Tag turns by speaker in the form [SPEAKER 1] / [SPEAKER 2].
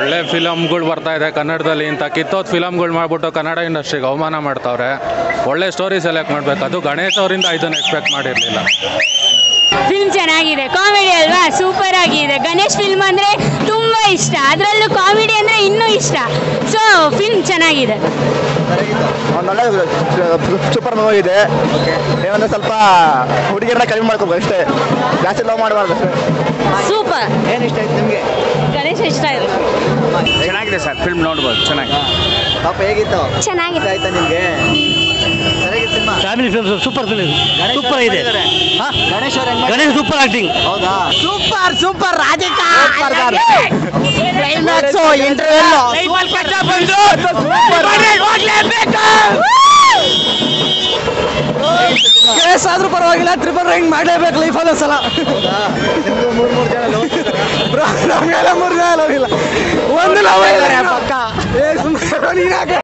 [SPEAKER 1] ಒಳ್ಳೆ ಫಿಲಮ್ಗಳು ಬರ್ತಾ ಇದೆ ಕನ್ನಡದಲ್ಲಿ ಇಂಥ ಕಿತ್ತೋದ್ ಫಿಲಮ್ಗಳು ಮಾಡ್ಬಿಟ್ಟು ಕನ್ನಡ ಇಂಡಸ್ಟ್ರಿಗೆ ಅವಮಾನ ಮಾಡ್ತಾವ್ರೆ ಒಳ್ಳೆ ಸ್ಟೋರಿ ಸೆಲೆಕ್ಟ್ ಮಾಡಬೇಕು ಅದು ಗಣೇಶ್ ಅವರಿಂದ ಇದನ್ನು ಎಕ್ಸ್ಪೆಕ್ಟ್ ಮಾಡಿರಲಿಲ್ಲ
[SPEAKER 2] ಫಿಲ್ಮ್ ಚೆನ್ನಾಗಿದೆ ಕಾಮಿಡಿ ಅಲ್ವಾ ಸೂಪರ್ ಆಗಿದೆ ಗಣೇಶ್ ಫಿಲ್ಮ್ ಅಂದ್ರೆ ತುಂಬಾ ಇಷ್ಟ ಅದರಲ್ಲೂ ಕಾಮಿಡಿ ಅಂದ್ರೆ ಇನ್ನೂ ಇಷ್ಟ ಸೊ ಫಿಲ್ಮ್ ಚೆನ್ನಾಗಿದೆ
[SPEAKER 3] ಒಂದು ಒಳ್ಳೆ ಸೂಪರ್ ಮೂವಿ ಇದೆ ಏನಂದ್ರೆ ಸ್ವಲ್ಪ ಹುಡುಗಿಯರನ್ನ ಕಡಿಮೆ ಮಾಡ್ಕೋಬೇಕು ಅಷ್ಟೇ ಜಾಸ್ತಿ ಲವ್ ಮಾಡಬಾರ್ದು ಅಷ್ಟೇ
[SPEAKER 2] ಸೂಪರ್
[SPEAKER 3] ಏನು ಇಷ್ಟ ಆಯ್ತು ನಿಮಗೆ
[SPEAKER 2] ಗಣೇಶ್ ಇಷ್ಟ ಇದೆ
[SPEAKER 4] ಚೆನ್ನಾಗಿದೆ ಸರ್ ಫಿಲ್ಮ್ ನೋಡ್ಬೋದು ಚೆನ್ನಾಗಿ
[SPEAKER 3] ಪಾಪ ಹೇಗಿತ್ತು ಇಷ್ಟ
[SPEAKER 2] ಚೆನ್ನಾಗಿದೆ
[SPEAKER 3] ಆಯ್ತಾ ನಿಮಗೆ ಸರಿಯಾಗಿ cinema
[SPEAKER 5] family film super film
[SPEAKER 3] Ganesh
[SPEAKER 5] super
[SPEAKER 3] ಅವ್ರು
[SPEAKER 5] ಇದೆ
[SPEAKER 3] ಮಾಡಿದ್ದಾರೆ.
[SPEAKER 5] ಹಾ?
[SPEAKER 3] ಗಣೇಶ್ ಅವ್ರು ಹೆಂಗ್
[SPEAKER 5] ಗಣೇಶ್ ಸೂಪರ್ ಆಕ್ಟಿಂಗ್
[SPEAKER 3] ಹೌದಾ
[SPEAKER 2] super super Radhika
[SPEAKER 3] climax
[SPEAKER 5] case ಆದ್ರೂ ಪರವಾಗಿಲ್ಲ ತ್ರಿಪಲ್ ರೈಂಗ್ ಮಾಡಲೇಬೇಕು ಲೈಫಲ್ಲಿ ಒಂದ್ಸಲ
[SPEAKER 3] ಹೌದಾ ನಿಮ್ಗೂ ಮೂರ್ ಮೂರ್ ಜನ ಲವ್
[SPEAKER 5] ನಮ್ಗೆಲ್ಲ ಮೂರು ಜನ ಹೋಗಿಲ್ಲ ಒಂದು ಲವ್ ಪಕ್ಕ